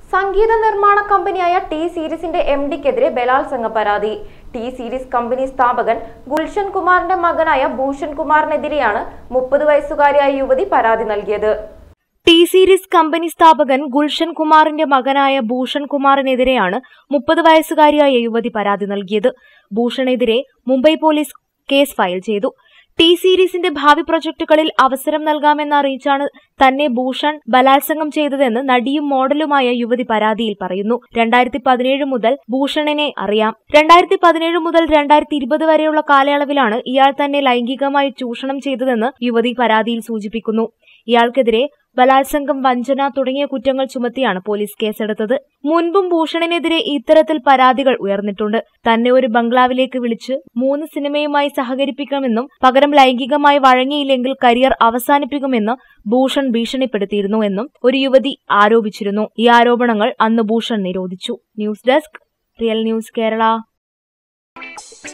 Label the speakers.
Speaker 1: സംഗീത നിർമ്മാണ കമ്പനിയായ ടി സീരീസിന്റെ എം ഡിക്കെതിരെ ബലാത്സംഗ പരാതി ടി സീരീസ് കമ്പനി സ്ഥാപകൻ ഗുൽഷൻ കുമാറിന്റെ മകനായ ഭൂഷൺ കുമാറിനെതിരെയാണ് മുപ്പത് വയസ്സുകാരിയായ യുവതി പരാതി നൽകിയത്
Speaker 2: ടി സീരീസ് കമ്പനി സ്ഥാപകൻ ഗുൽഷൻ കുമാറിന്റെ മകനായ ഭൂഷൺ കുമാറിനെതിരെയാണ് മുപ്പത് വയസ്സുകാരിയായ യുവതി പരാതി നൽകിയത് ഭൂഷണെതിരെ മുംബൈ പോലീസ് കേസ് ഫയൽ ചെയ്തു ടി സീരീസിന്റെ ഭാവി പ്രൊജക്ടുകളിൽ അവസരം നൽകാമെന്ന് അറിയിച്ചാണ് തന്നെ ഭൂഷൺ ബലാത്സംഗം ചെയ്തതെന്ന് നടിയും മോഡലുമായ യുവതി പരാതിയിൽ പറയുന്നു രണ്ടായിരത്തി പതിനേഴ് മുതൽ ഭൂഷണിനെ അറിയാം രണ്ടായിരത്തി പതിനേഴ് മുതൽ രണ്ടായിരത്തി ഇരുപത് വരെയുള്ള കാലയളവിലാണ് ഇയാൾ തന്നെ ലൈംഗികമായി ചൂഷണം ചെയ്തതെന്ന് യുവതി പരാതിയിൽ സൂചിപ്പിക്കുന്നു ഇയാൾക്കെതിരെ ബലാത്സംഗം വഞ്ചന തുടങ്ങിയ കുറ്റങ്ങൾ ചുമത്തിയാണ് പോലീസ് കേസെടുത്തത് മുൻപും ഭൂഷണിനെതിരെ ഇത്തരത്തിൽ പരാതികൾ ഉയർന്നിട്ടുണ്ട് തന്നെ ഒരു ബംഗ്ലാവിലേക്ക് വിളിച്ച് മൂന്ന് സിനിമയുമായി സഹകരിപ്പിക്കണമെന്നും പകരം ലൈംഗികമായി വഴങ്ങിയില്ലെങ്കിൽ കരിയർ അവസാനിപ്പിക്കുമെന്ന് ഭൂഷൺ ഭീഷണിപ്പെടുത്തിയിരുന്നു എന്നും ഒരു യുവതി ആരോപിച്ചിരുന്നു ഈ ആരോപണങ്ങൾ അന്ന് ഭൂഷൺ നിരോധിച്ചു news desk real news Kerala